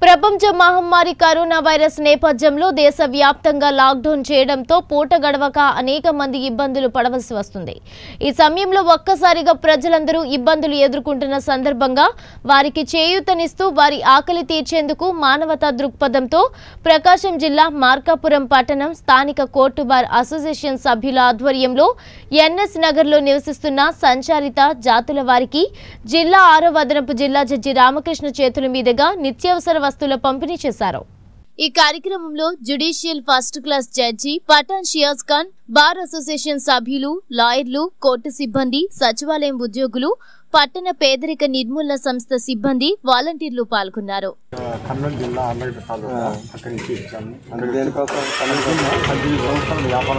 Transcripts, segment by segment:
ప్రపంచ మహమ్మారి corona virus నేపథ్యంలో దేశవ్యాప్తంగా లాక్డౌన్ చేయడంతో పూట గడవక అనేక మంది ఇబ్బందులు పడవలసి వస్తుంది ఈ సమయంలో ఒక్కసారిగా ప్రజలందరూ ఇబ్బందులు ఎదుర్కొంటున్న సందర్భంగా వారికి చేయూతనిస్తూ వారి ఆకలి తీర్చేందుకు మానవతా దృక్పథంతో ప్రకాశం జిల్లా మార్కాపురం పట్టణం స్థానిక కోర్టు బార్ అసోసియేషన్ సభ్యుల ఆధ్వర్యంలో ఎన్ఎస్ నగర్లో నివసిస్తున్న సంచారిత జాతుల వారికి జిల్లా ఆరో అదనపు జిల్లా జడ్జి రామకృష్ణ చేతుల మీదుగా నిత్యావసర వస్తువుల పంపిణీ చేశారు ఈ కార్యక్రమంలో judicial first class judge Pathan Shiyaz Khan bar association సభ్యులు లాయర్లు కోర్టు సిబ్బంది సచివాలయం ఉద్యోగులు పట్టణ పేదరిక నిర్మూలన సంస్థ సిబ్బంది వాలంటీర్లు పాల్గొన్నారు కర్నూలు జిల్లా ఆంధ్రప్రదేశ్ తాలూకా అక్కడి నుంచి ఇచ్చాము అంటే దేనికోసం పద్దెనిమిది సంవత్సరాలు వ్యాపారం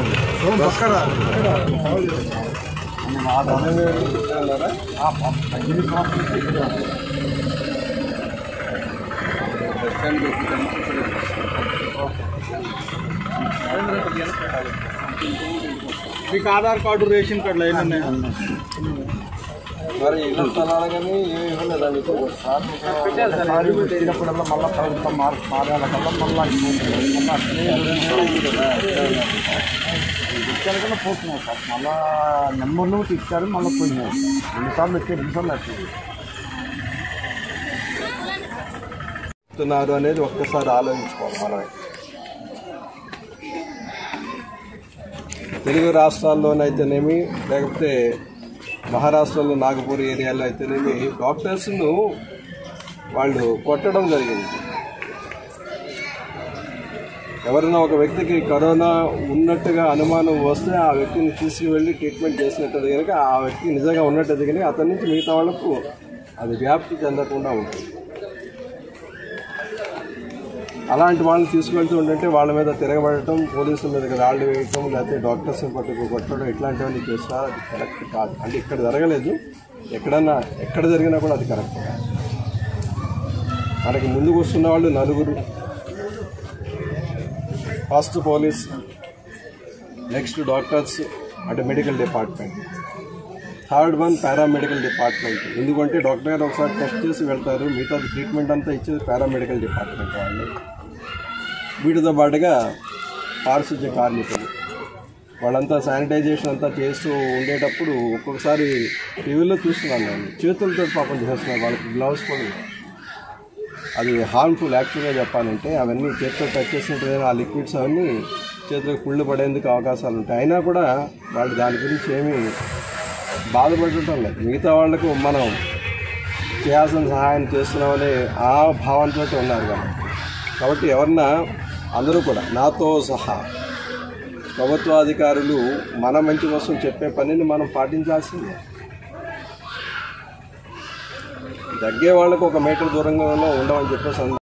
పద్దెనిమిది సంవత్సరాలు మీకు ఆధార్ కార్డు రేషన్ కార్డులు అయినా ఉన్నాయా మరి ఇల్లు స్థలాలు కానీ ఏమి ఇవ్వలేదా మీకు ఒకసారి వచ్చినప్పుడల్లా మళ్ళీ ప్రభుత్వం మార్ మారాలకల్లా మళ్ళీ మళ్ళీ అట్లే ఇచ్చారు కన్నా పోతున్నాయి సార్ మళ్ళా నెంబర్లు ఇచ్చారు మళ్ళీ పోయినాయి రెండుసార్లు వచ్చాయి రెండుసార్లు వచ్చాయి చెప్తున్నారు అనేది ఒక్కసారి ఆలోచించుకోవాలి మనమే తెలుగు రాష్ట్రాల్లోనైతేనేమి లేకపోతే మహారాష్ట్రలో నాగపూర్ ఏరియాలో అయితేనేమి డాక్టర్స్ను వాళ్ళు కొట్టడం జరిగింది ఎవరైనా ఒక వ్యక్తికి కరోనా ఉన్నట్టుగా అనుమానం వస్తే ఆ వ్యక్తిని తీసుకువెళ్ళి ట్రీట్మెంట్ చేసినట్టు కనుక ఆ వ్యక్తి నిజంగా ఉన్నట్టు కనుక అతని నుంచి మిగతా వాళ్ళకు అది వ్యాప్తి చెందకుండా ఉంటుంది అలాంటి వాళ్ళని తీసుకెళ్తూ ఉంటుంటే వాళ్ళ మీద తిరగబడటం పోలీసుల మీద రాళ్ళు వేయటం లేకపోతే డాక్టర్స్ని పట్టుకు కొట్టడం ఇట్లాంటివన్నీ చేసినా అది కరెక్ట్ కాదు అంటే ఇక్కడ జరగలేదు ఎక్కడన్నా ఎక్కడ జరిగినా కూడా అది కరెక్ట్ కాదు మనకి ముందుకు వస్తున్న వాళ్ళు నలుగురు ఫస్ట్ పోలీస్ నెక్స్ట్ డాక్టర్స్ అంటే medical department third one paramedical department ఎందుకంటే డాక్టర్ గారు ఒకసారి టెస్ట్ చేసి వెళ్తారు మిగతా ట్రీట్మెంట్ అంతా ఇచ్చేది పారామెడికల్ డిపార్ట్మెంట్ వాళ్ళు వీటితో పాటుగా పారిశుద్ధ్య కార్మికులు వాళ్ళంతా శానిటైజేషన్ అంతా చేస్తూ ఉండేటప్పుడు ఒక్కొక్కసారి టీవీలో చూస్తున్నాను నేను చేతులతో పాపం చేస్తున్నారు వాళ్ళకి గ్లౌస్ కూడా లేవు. అది హార్మ్ఫుల్ యాక్చువల్గా చెప్పాలంటే అవన్నీ చేతితో టచ్ చేసినట్టు ఆ లిక్విడ్స్ అవన్నీ చేతులకు పుళ్ళు పడేందుకు అవకాశాలు ఉంటాయి అయినా కూడా వాళ్ళు దాని గురించి ఏమీ బాధపడటం లేదు మిగతా వాళ్లకు మనం చేయాల్సిన సహాయం చేస్తున్నామనే ఆ భావంతో ఉన్నారు కాబట్టి కాబట్టి ఎవరన్నా అందరూ కూడా నాతో సహా ప్రభుత్వాధికారులు మన మంచి కోసం చెప్పే పనిని మనం పాటించాల్సిందే దగ్గే వాళ్ళకు ఒక మీటర్ దూరంగా ఉండమని చెప్పేసి